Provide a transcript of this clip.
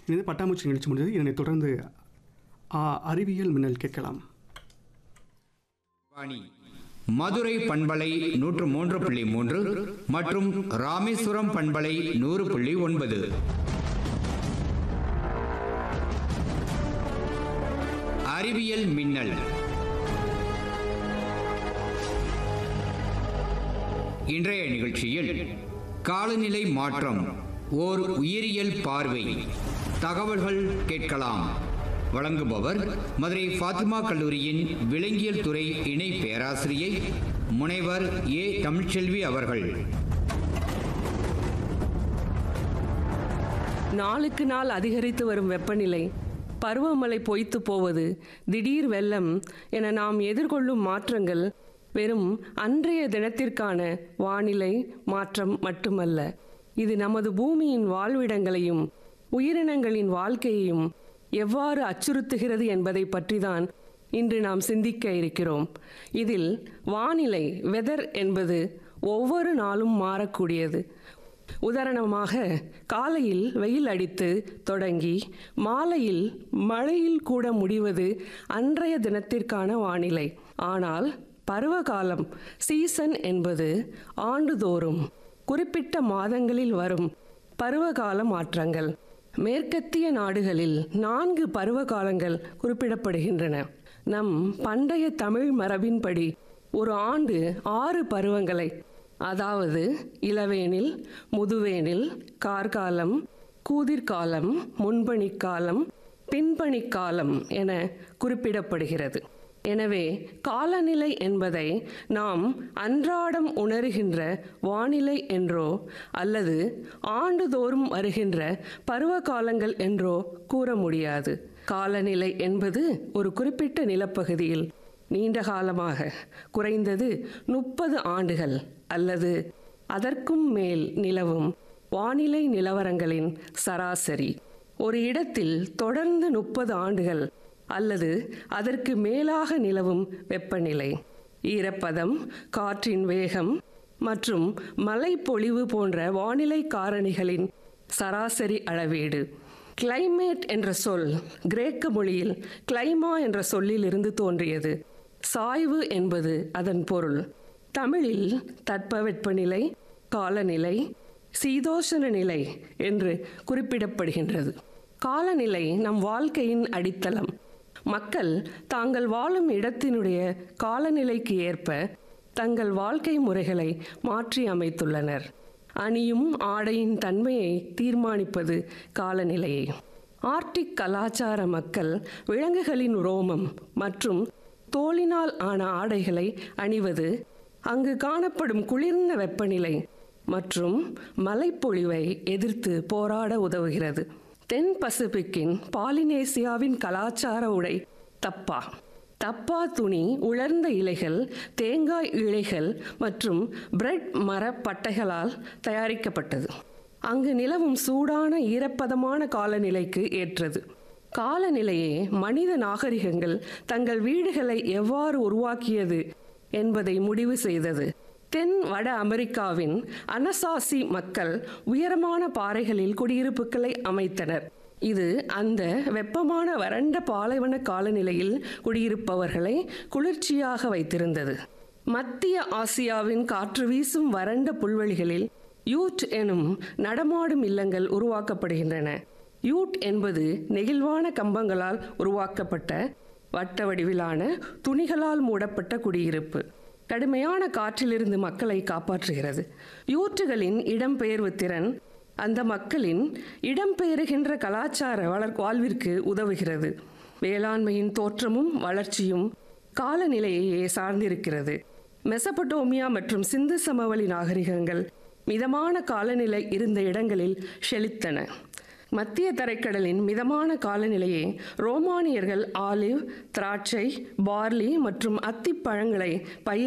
இது பட்டாம்பூச்சி நிகழ்ச்சி முடிஞ்சது இதனைத் தொடர்ந்து ஆ, அறிவியல் மின்னல் கேட்கலாம் வாணி மதுரை பண்பலை நூற்று மூன்று புள்ளி மூன்று மற்றும் ராமேஸ்வரம் பண்பலை நூறு புள்ளி ஒன்பது அறிவியல் மின்னல் இன்றைய நிகழ்ச்சியில் காலநிலை மாற்றம் ஓர் உயிரியல் பார்வை தகவல்கள் கேட்கலாம் வழங்குபவர் மதுரை ஃபாத்திமா கல்லூரியின் விலங்கியல் துறை இணை பேராசிரியை முனைவர் ஏ தமிழ்ச்செல்வி அவர்கள் நாளுக்கு நாள் அதிகரித்து வரும் வெப்பநிலை பருவமழை பொய்த்து போவது திடீர் வெள்ளம் என நாம் எதிர்கொள்ளும் மாற்றங்கள் வெறும் அன்றைய தினத்திற்கான வானிலை மாற்றம் மட்டுமல்ல இது நமது பூமியின் வாழ்விடங்களையும் உயிரினங்களின் வாழ்க்கையையும் எவ்வாறு அச்சுறுத்துகிறது என்பதை பற்றிதான் இன்று நாம் சிந்திக்க இருக்கிறோம் இதில் வானிலை வெதர் என்பது ஒவ்வொரு நாளும் மாறக்கூடியது உதாரணமாக காலையில் வெயில் அடித்து தொடங்கி மாலையில் மழையில் கூட முடிவது அன்றைய தினத்திற்கான வானிலை ஆனால் பருவகாலம் சீசன் என்பது ஆண்டுதோறும் குறிப்பிட்ட மாதங்களில் வரும் பருவகால மாற்றங்கள் மேற்கத்திய நாடுகளில் நான்கு பருவகாலங்கள் குறிப்பிடப்படுகின்றன நம் பண்டைய தமிழ் மரபின்படி ஒரு ஆண்டு ஆறு பருவங்களை அதாவது இளவேனில் முதுவேனில் கார்காலம் கூதிர்காலம் முன்பனிக்காலம் பின்பனிக்காலம் என குறிப்பிடப்படுகிறது எனவே காலநிலை என்பதை நாம் அன்றாடம் உணர்கின்ற வானிலை என்றோ அல்லது ஆண்டுதோறும் வருகின்ற பருவ காலங்கள் என்றோ கூற முடியாது காலநிலை என்பது ஒரு குறிப்பிட்ட நிலப்பகுதியில் நீண்ட காலமாக குறைந்தது முப்பது ஆண்டுகள் அல்லது அதற்கும் மேல் நிலவும் வானிலை நிலவரங்களின் சராசரி ஒரு இடத்தில் தொடர்ந்து முப்பது ஆண்டுகள் அல்லது அதற்கு மேலாக நிலவும் வெப்பநிலை ஈரப்பதம் காற்றின் வேகம் மற்றும் மழைப்பொழிவு போன்ற வானிலை காரணிகளின் சராசரி அளவீடு கிளைமேட் என்ற சொல் கிரேக்க மொழியில் கிளைமா என்ற சொல்லிலிருந்து தோன்றியது சாய்வு என்பது அதன் பொருள் தமிழில் தட்பவெப்பநிலை காலநிலை சீதோஷண நிலை என்று குறிப்பிடப்படுகின்றது காலநிலை நம் வாழ்க்கையின் அடித்தளம் மக்கள் தாங்கள் வாழும் இடத்தினுடைய காலநிலைக்கு ஏற்ப தங்கள் வாழ்க்கை முறைகளை மாற்றி அமைத்துள்ளனர் அணியும் ஆடையின் தன்மையை தீர்மானிப்பது காலநிலையை ஆர்டிக் கலாச்சார மக்கள் விலங்குகளின் ரோமம் மற்றும் தோலினால் ஆன ஆடைகளை அணிவது அங்கு காணப்படும் குளிர்ந்த வெப்பநிலை மற்றும் மலைப்பொழிவை எதிர்த்து போராட உதவுகிறது தென் பசிபிக்கின் பாலினேசியாவின் கலாச்சார உடை தப்பா தப்பா துணி உலர்ந்த இலைகள் தேங்காய் இழைகள் மற்றும் பிரெட் மர பட்டைகளால் தயாரிக்கப்பட்டது அங்கு நிலவும் சூடான ஈரப்பதமான காலநிலைக்கு ஏற்றது காலநிலையே மனித நாகரிகங்கள் தங்கள் வீடுகளை எவ்வாறு உருவாக்கியது என்பதை முடிவு செய்தது தென் வட அமெரிக்காவின் அனசாசி மக்கள் உயரமான பாறைகளில் குடியிருப்புகளை அமைத்தனர் இது அந்த வெப்பமான வறண்ட பாலைவன காலநிலையில் குடியிருப்பவர்களை குளிர்ச்சியாக வைத்திருந்தது மத்திய ஆசியாவின் காற்று வீசும் வறண்ட புல்வெளிகளில் யூட் எனும் நடமாடும் இல்லங்கள் உருவாக்கப்படுகின்றன யூட் என்பது நெகிழ்வான கம்பங்களால் உருவாக்கப்பட்ட வட்ட வடிவிலான துணிகளால் மூடப்பட்ட குடியிருப்பு கடுமையான காற்றிலிருந்து மக்களை காப்பாற்றுகிறது யூற்றுகளின் இடம்பெயர்வு திறன் அந்த மக்களின் இடம்பெயருகின்ற கலாச்சார வளர் வாழ்விற்கு உதவுகிறது வேளாண்மையின் தோற்றமும் வளர்ச்சியும் காலநிலையையே சார்ந்திருக்கிறது மெசபடோமியா மற்றும் சிந்து சமவெளி நாகரிகங்கள் மிதமான காலநிலை இருந்த இடங்களில் செழித்தன மத்திய தரைக்கடலின் மிதமான காலநிலையை ரோமானியர்கள் ஆலிவ் திராட்சை பார்லி மற்றும் அத்திப்பழங்களை பயிர்